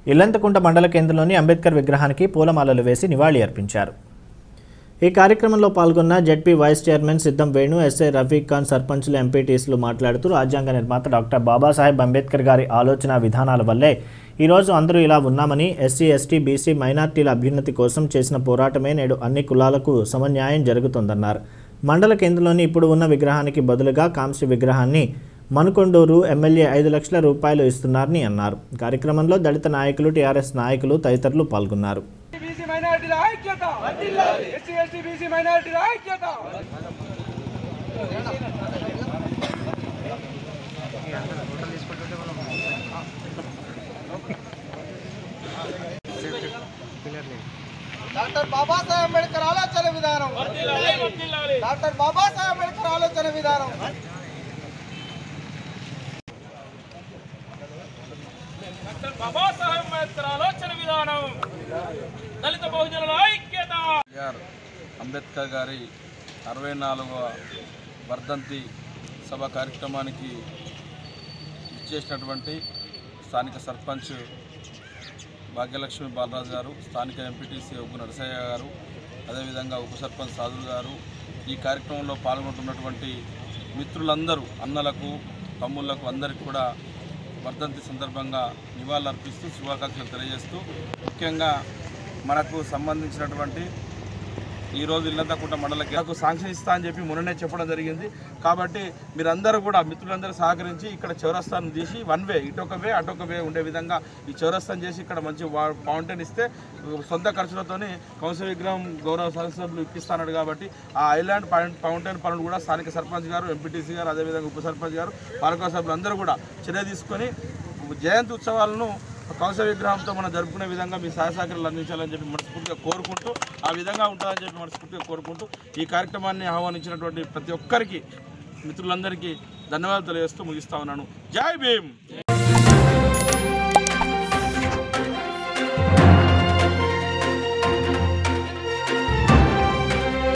ఇల్లంతకుంట మండల కేంద్రంలోని అంబేద్కర్ విగ్రహానికి పూలమాలలు వేసి నివాళి అర్పించారు ఈ కార్యక్రమంలో పాల్గొన్న జెడ్పీ వైస్ చైర్మన్ సిద్ధం వేణు ఎస్ఐ రఫీక్ ఖాన్ సర్పంచులు ఎంపీటీసీలు మాట్లాడుతూ రాజ్యాంగ నిర్మాత డాక్టర్ బాబాసాహెబ్ అంబేద్కర్ గారి ఆలోచన విధానాల వల్లే ఈరోజు అందరూ ఇలా ఉన్నామని ఎస్సీ ఎస్టీ బీసీ మైనార్టీల అభ్యున్నతి కోసం చేసిన పోరాటమే నేడు అన్ని కులాలకు సమన్యాయం జరుగుతుందన్నారు మండల కేంద్రంలోని ఇప్పుడు ఉన్న విగ్రహానికి బదులుగా కాంస్య విగ్రహాన్ని మనుకొండూరు ఎమ్మెల్యే ఐదు లక్షల రూపాయలు ఇస్తున్నారని అన్నారు కార్యక్రమంలో దళిత నాయకులు టీఆర్ఎస్ నాయకులు తదితరులు పాల్గొన్నారు బీసీ మైనారిటీల ఐక్యత ఎస్సీ ఎస్టీ బీసీ మైనారిటీల ఐక్యత డాక్టర్ బాబాసాహెబ్ అంబేద్కర్ ఆలోచన విధానం డాక్టర్ బాబాసాహెబ్ అంబేద్కర్ ఆలోచన విధానం డాక్టర్ బాబాసాహెబ్ అంబేద్కర్ ఆలోచన విధానం దళిత బహుజనుల ఐక్యత బిఆర్ అంబేద్కర్ గారి అరవై నాలుగవ వర్ధంతి సభ కార్యక్రమానికి ఇచ్చేసినటువంటి స్థానిక సర్పంచ్ భాగ్యలక్ష్మి బాలరాజు గారు స్థానిక ఎంపీటీసీ ఉగ్గు నరసయ్య గారు అదేవిధంగా ఉప సర్పంచ్ సాధువు గారు ఈ కార్యక్రమంలో పాల్గొంటున్నటువంటి మిత్రులందరూ అన్నలకు తమ్ముళ్లకు అందరికీ కూడా వర్ధంతి సందర్భంగా నివాళులర్పిస్తూ శుభాకాంక్షలు తెలియజేస్తూ ముఖ్యంగా మనకు సంబంధించినటువంటి ఈరోజు ఇల్లంతకుంట మండలకి నాకు శాంక్షన్ ఇస్తా అని చెప్పి మొన్ననే చెప్పడం జరిగింది కాబట్టి మీరందరూ కూడా మిత్రులందరూ సహకరించి ఇక్కడ చౌరస్తాను తీసి వన్ వే ఇటొక వే అటొక వే ఉండే విధంగా ఈ చౌరస్తాను చేసి ఇక్కడ మంచి ఫౌంటైన్ ఇస్తే సొంత ఖర్చులతోని కౌన్సిల్ విగ్రహం గౌరవ శాసనసభ్యులు ఇప్పిస్తాడు కాబట్టి ఆ ఐలాండ్ ఫౌంటైన్ పనులు కూడా స్థానిక సర్పంచ్ గారు ఎంపీటీసీ గారు అదేవిధంగా ఉప సర్పంచ్ గారు పాలక సభ్యులు అందరూ కూడా చర్య తీసుకొని జయంతి ఉత్సవాలను కౌన్సిల్ విగ్రహంతో మనం జరుపుకునే విధంగా మీ సహాయ సహకారాలు అందించాలని చెప్పి మనస్ఫూర్తిగా కోరుకుంటూ ఆ విధంగా ఉంటుందని చెప్పి మనస్ఫూర్తిగా కోరుకుంటూ ఈ కార్యక్రమాన్ని ఆహ్వానించినటువంటి ప్రతి ఒక్కరికి మిత్రులందరికీ ధన్యవాదాలు తెలియజేస్తూ ముగిస్తా ఉన్నాను జై భీమ్